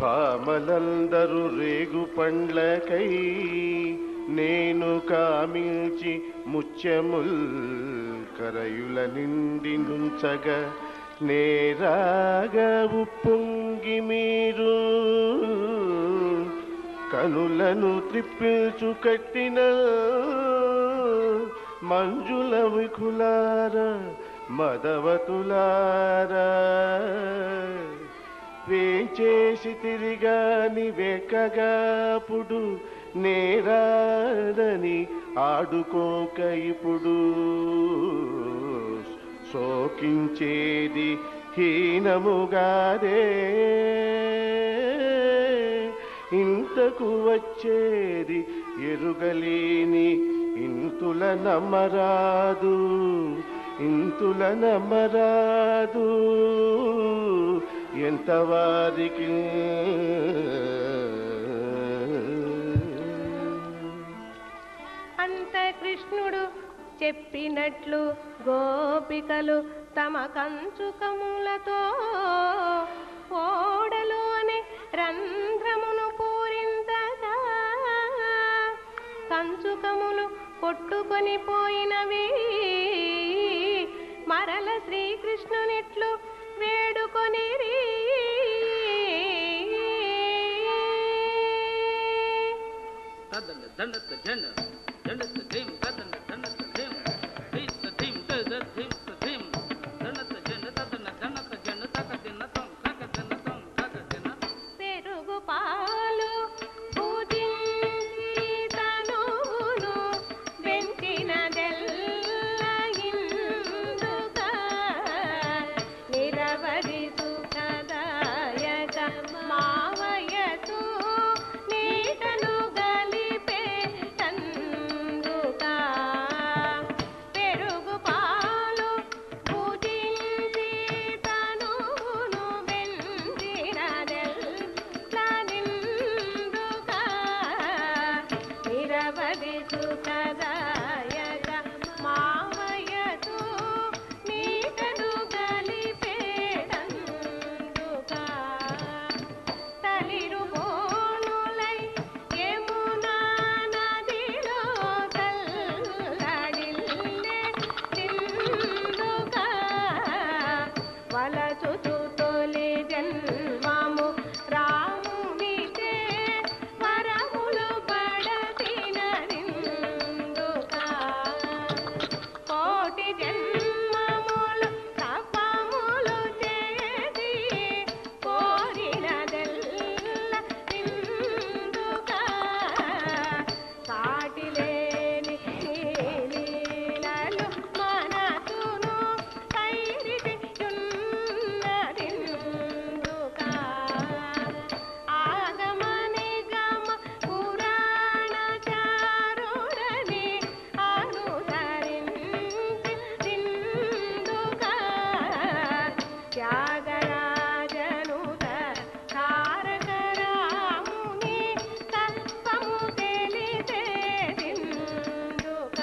భామలందరూ రేగు పండ్లకై నేను కామించి ముత్యముల్ కరయుల నిండి నుంచగ నేరాగా ఉప్పొంగి మీరు కనులను త్రిప్పించు కట్టిన మంజుల వికులార మదవతులారా వేచేసి తిరిగాని వెక్కగాపుడు నేరాడని ఆడుకోక ఇప్పుడు శోకించేది హీనముగాదే ఇంతకు వచ్చేది ఎరుగలేని ఇంతుల నమ్మరాదు ఇంతుల నమ్మరాదు ఎంత వారికి అంత కృష్ణుడు చెప్పినట్లు గోపికలు తమ కంచుకములతో ఓడలోని రంధ్రమును పూరించగా కంచుకములు కొట్టుకొని పోయినవి మరల శ్రీకృష్ణునిట్లు వేడుకొని తదన దండత జన దండత ధిం తదన దండత ధిం ధిస్త ధిం తద ధిస్త ధిం దండత జన తదన దండత జన తక దిన తం తక దిన తం తక దిన పెరుగు పాలు పూజించి తనువును వెంచినదెల్ల ఇందుక నిరవధి సుఖదాయక మావయసు నీటను గలిపే తందుక పెరుగు పాలు పూజించి తనువును వెంచినదెల్ల నిందుక నిరవధి సుఖదాయక మావయసు నీటను గలిపేటందుక తలిరు బోనులై యమునా నదిలో తల్లడిల్లే సింధుక వలచుచు తొలి జన్మము రామునిచే వరములు పడతినరిందుక కోటి జన్మములు తపములు చేసి కోరినదెల్ల నిందుక సాటిలేని లీలలు మనసును కైరిటియున్నదిందుక ఆగమ నిగమ పురాణ చారుడని అనుసరించి సిందుక త్యాగరాజనుత తారక రాముని తత్వము తెలిసే సిందుక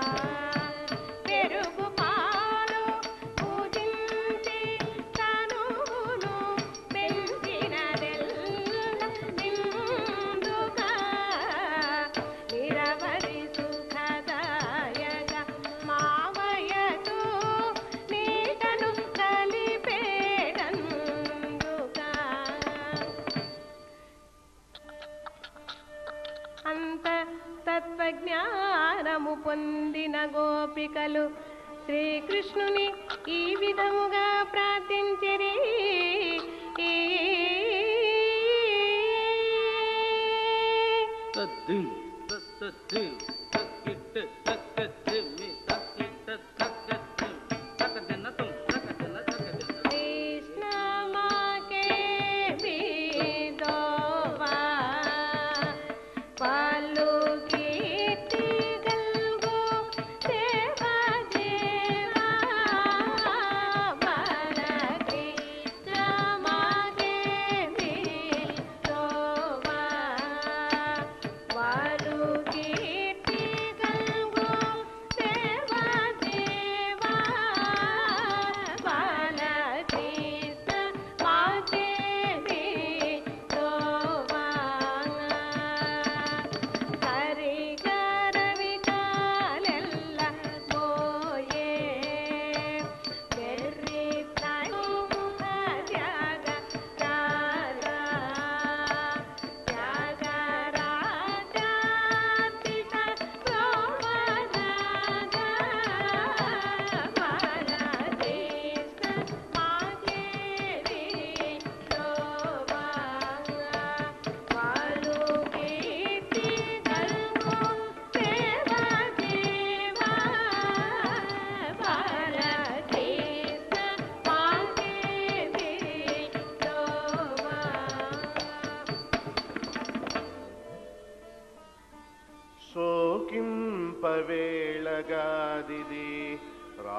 పెరుగు పాలు పూజించి తనువును పెంచినదెల్ల నిందుక నిరవధి సుఖదాయక మావయసు నీటను కలిపేటందుక అంత తత్వజ్ఞానము పొందిన గోపికలు శ్రీకృష్ణుని ఈ విధముగా ప్రార్థించిరి తద్ధిం తద్ధిం తక్కిట తక్క ధిమి తక్కిట తక్క ధిం తక దిన తం తక దిన తక దిన కృష్ణ మాకే విదోవా పాలు కీర్తి గల్గో దేవా దేవా బాల కృష్ణ మాకే విదోవా పాలు కీర్తి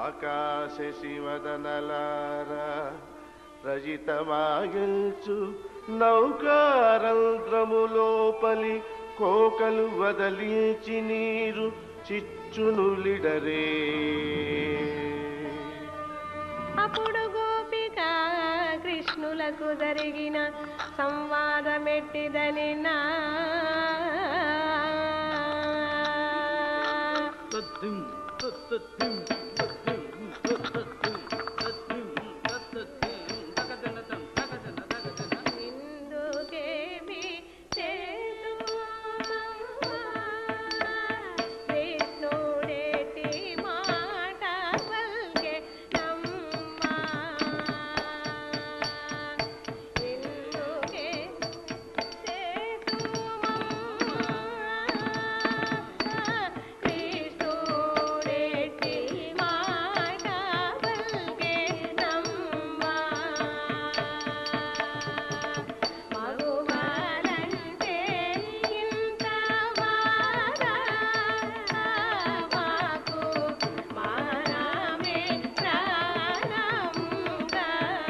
ఆకాశ శివదనలారా రజితమాయల్చు నౌకారంధ్రములోపలి కోకలు వదలించి నీరు చిచ్చునులిడరే అప్పుడు గోపిక కృష్ణులకు జరిగిన సంవాదమెట్టిదని నా తద్దిం తత్తద్దిం తద్దిం తత్తద్దిం తద్దిం తత్తద్దిం తగదనతం తగదన తగదన ఇందుకేమి కృష్ణుడేటి మాట పల్కె నమ్మా ఇందుకే కృష్ణుడేటి మాట పల్కె నమ్మా మగువాలంటే ఇంత బాధ మాకు మానమే ప్రాణం కదా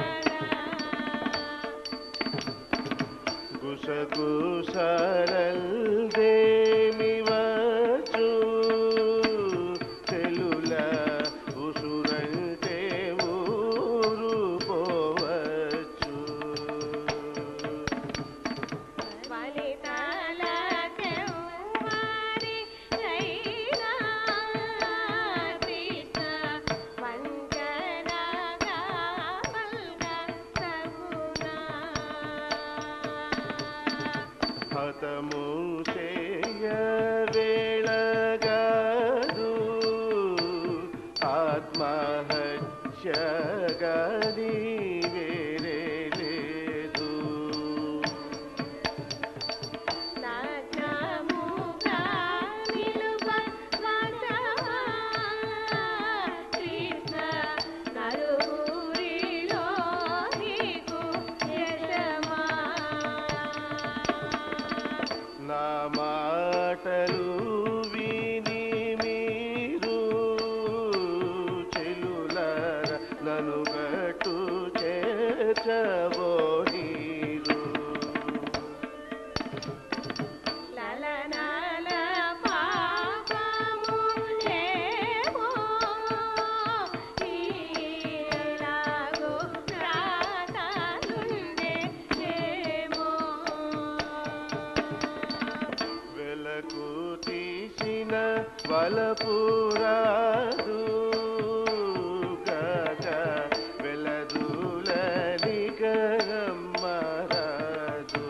గుసగుసరల్దేమివచ్చు తెలుల ఉసురంటే ఊరు పోవచ్చు వనితాల చెవ్వారి రైనా కృష్ణ వంచనగా పల్క సగునా హతము చేయ వేళగాదు ఆత్మహత్యగని వేరే లేదు నాట్యముగా నిలువ వాసవా కృష్ణ నలుగురిలో నీకు యశమా నా మాటలు విని మీరు చెలులర నన్ను గట్టు చేర్చబోనీరు లలనాల పాపము లేవో నీలాగో ప్రాతలుండే ఏమో వెలకు తీసిన వలపురాదు గగ వెలదులని గమ్మరాదు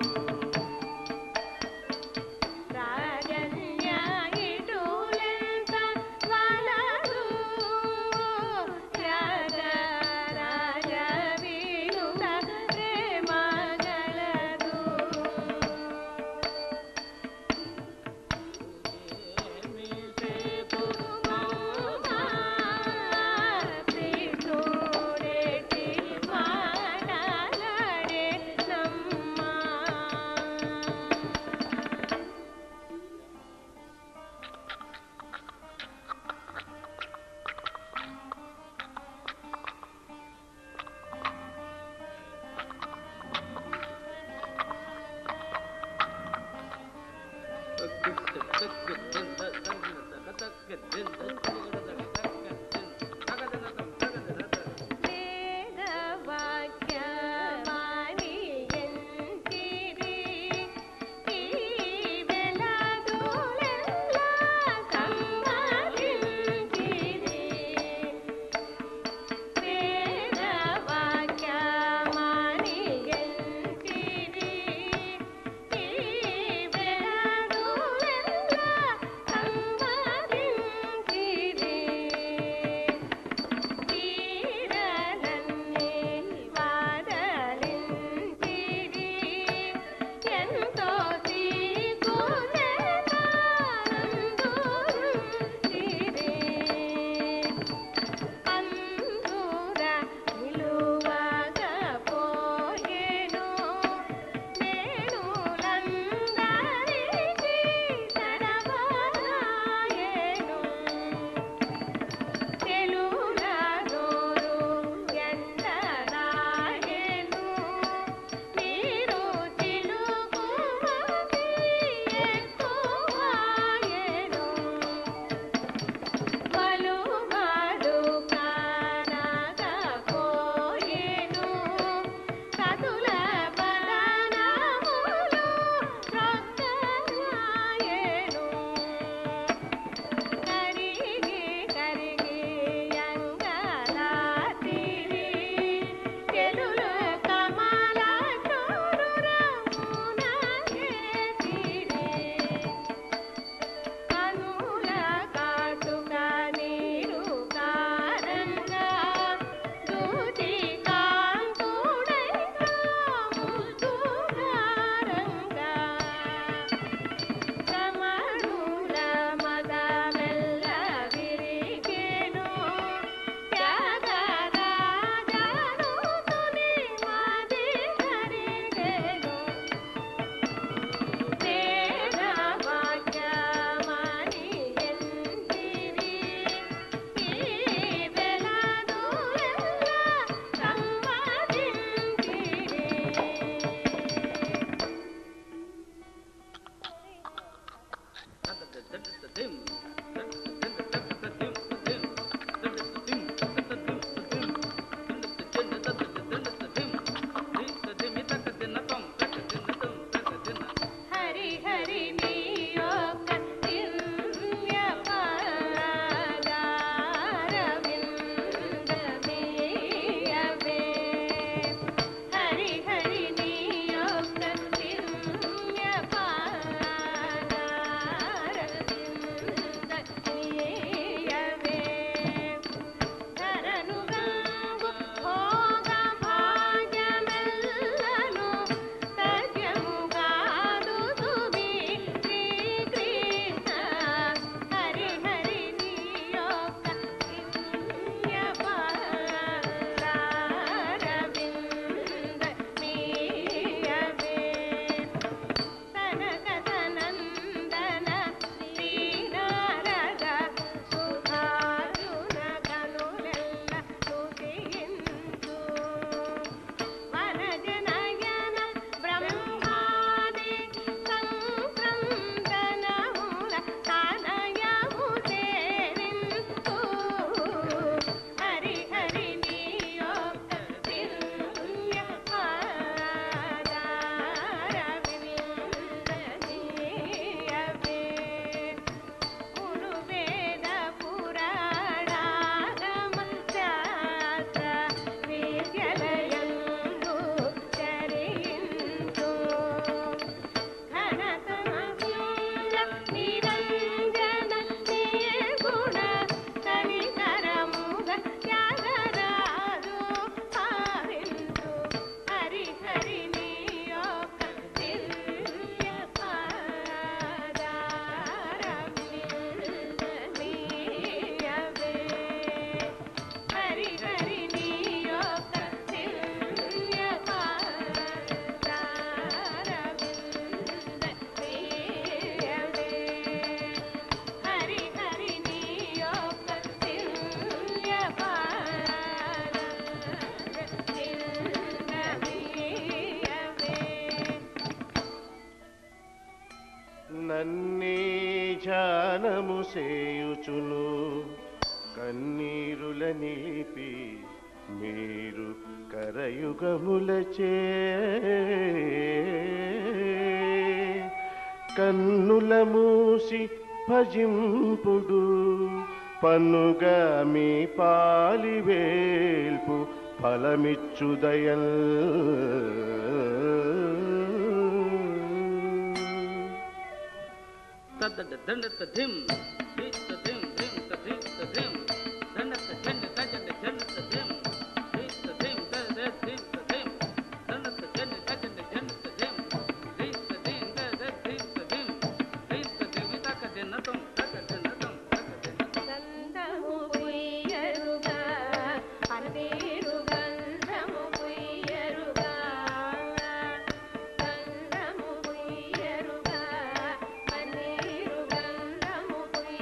రాజన్య ఇటులెంత వలదు రాజ రాజ వినుత ప్రేమగలదు ఏమి సేపు సేయుచును కన్నీరుల నిలిపి మీరు కరయుగములచే కన్నుల మూసి భజింపుడు పన్నుగా మీ పాలివేల్పు ఫలమిచ్చుదయల్ తద్దడ దండత ధిం ధిత్త ధిం ధింత ధిత్త ధిం దండత జన్న తజన జన్నత ధిం ధిత్త ధిం దద ధిత్త ధిం దండత జన్న తజన జన్నత ధిం ధిత్త ధిం దద ధిత్త ధిం ధిత్త ధిం తక దిన్నతం తక దిన్నతం తక దిన్నతం గంధము పుయ్యరుగా పన్నీరు గంధము పుయ్యరుగా గంధము పుయ్యరుగా పన్నీరు గంధము పుయ్యరుగా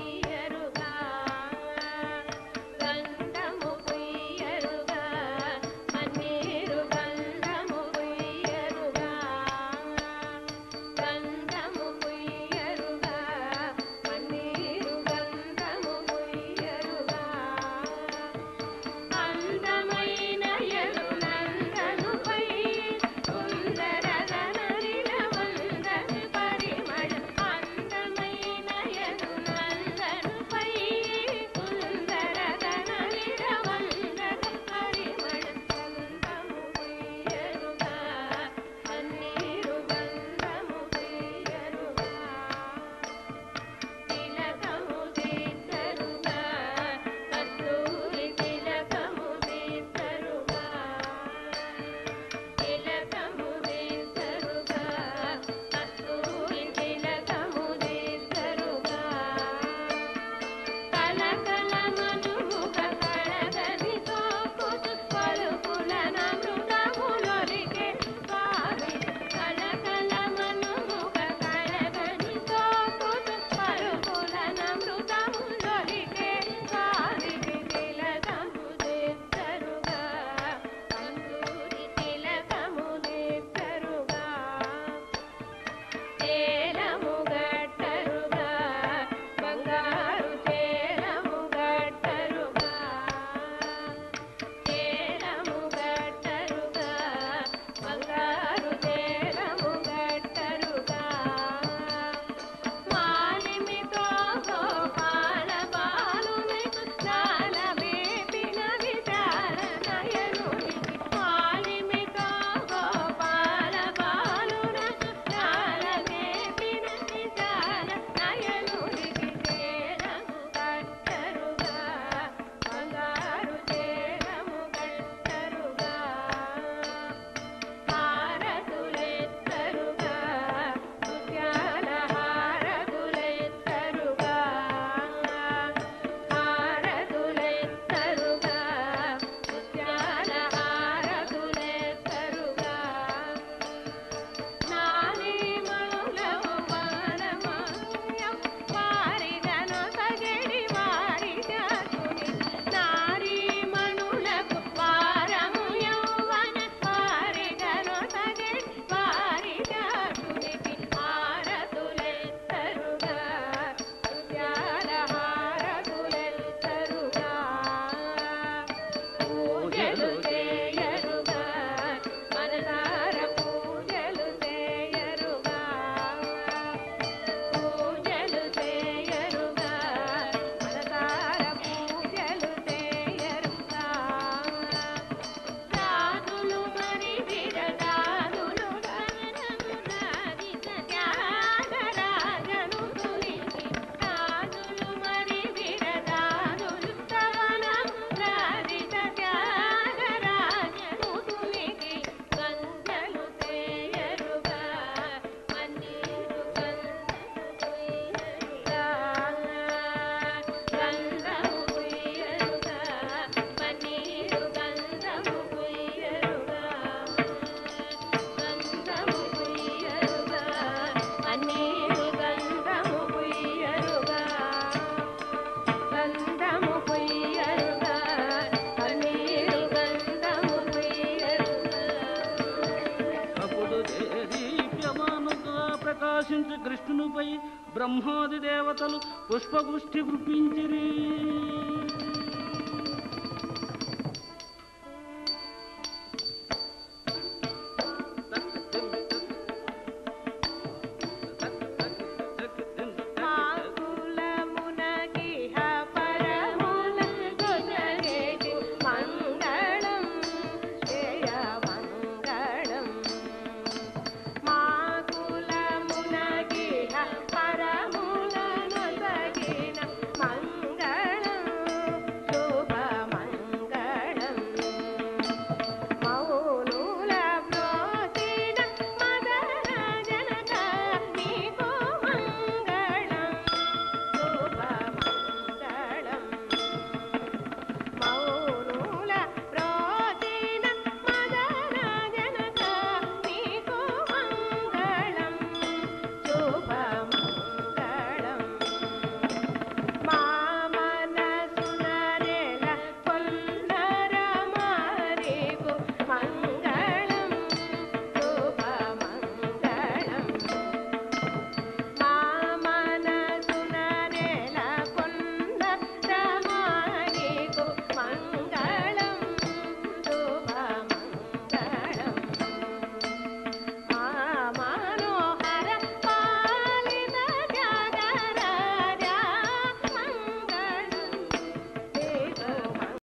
విష్ణుపై బ్రహ్మాది దేవతలు పుష్పపుష్టి వృపించిరి